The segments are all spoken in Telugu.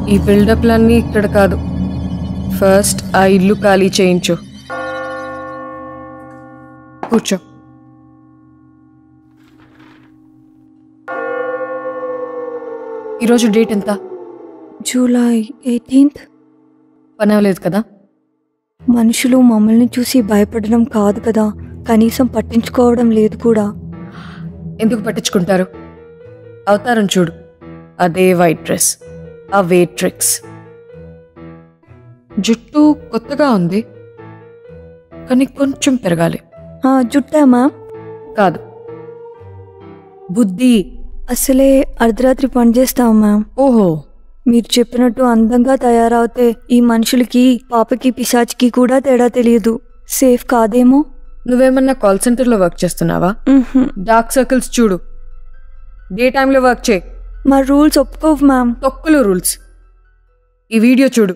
ఈ బిల్డప్లన్నీ ఇక్కడ కాదు ఫస్ట్ ఆ ఇల్లు ఖాళీ చేయించు కూర్చో ఈరోజు డేట్ ఎంత జూలై ఎయిటీన్త్ పని అవ్వలేదు కదా మనుషులు మమ్మల్ని చూసి భయపడడం కాదు కదా కనీసం పట్టించుకోవడం లేదు కూడా ఎందుకు పట్టించుకుంటారు అవతారం చూడు అదే వైట్ డ్రెస్ ఆ వేట్ ట్రిక్స్ జుట్టు కొత్తగా ఉంది కానీ కొంచెం పెరగాలి ఆ, జుట్టా మ్యామ్ కాదు బుద్ధి అసలే అర్ధరాత్రి పని చేస్తాం మ్యామ్ ఓహో మీరు చెప్పినట్టు అందంగా తయారవుతే ఈ మనుషులకి పాపకి పిశాచికి కూడా తేడా తెలియదు సేఫ్ కాదేమో నువ్వేమన్నా కాల్ సెంటర్లో వర్క్ చేస్తున్నావా మ్హూ. డార్క్ సర్కిల్స్ చూడు డే టైంలో వర్క్ చేయి మా రూల్స్ ఒప్పుకోవు మ్యామ్ తొక్కులు రూల్స్ ఈ వీడియో చూడు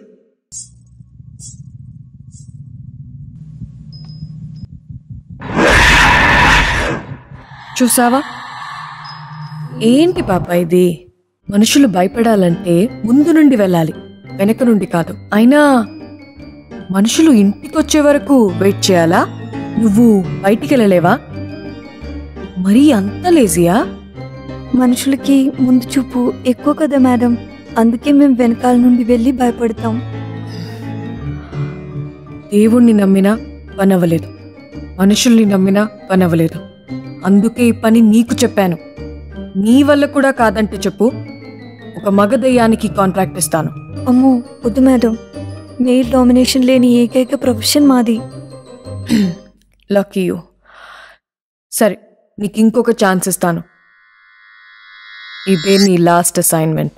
చూసావా ఏంటి పాప ఇది మనుషులు భయపడాలంటే ముందు నుండి వెళ్ళాలి వెనక నుండి కాదు అయినా మనుషులు ఇంటికొచ్చే వరకు వెయిట్ చేయాలా నువ్వు బయటికి వెళ్ళలేవా మరీ అంత లేజియా మనుషులకి ముందు చూపు ఎక్కువ కదా మేడం అందుకే మేము వెనకాల నుండి వెళ్ళి భయపడతాం దేవుణ్ణి నమ్మినా పనవ్వలేదు మనుషుల్ని నమ్మినా పనవ్వలేదు అందుకే ఈ పని నీకు చెప్పాను నీ వల్ల కూడా కాదంటే చెప్పు ఒక మగ దయ్యానికి కాంట్రాక్ట్ ఇస్తాను అమ్మో వద్దు మేడం మెయిల్ డామినేషన్ లేని ఏకైక ప్రొఫెషన్ మాది లక్కీ యూ సరే నీకు ఇంకొక ఛాన్స్ ఇస్తాను ఇదే నీ last assignment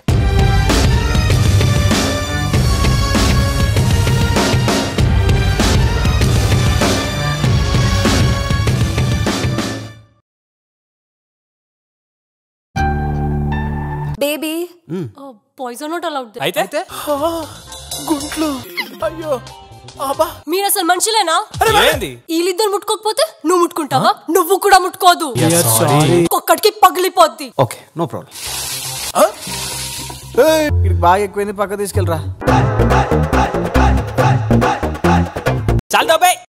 baby poison not allowed అయితే గుంట్లు అయ్యో ఆబా మీరు అసలు మనుషులేనా ఏంది వీళ్ళిద్దరు ముట్టుకోకపోతే నువ్వు ముట్టుకుంటావా నువ్వు కూడా ముట్టుకోదు ఒక్కడికి పగిలిపోద్ది ఓకే నో ప్రాబ్లం ఇది బాగా ఎక్కువైంది పక్క తీసుకెళ్ళరా చాలు బాయ్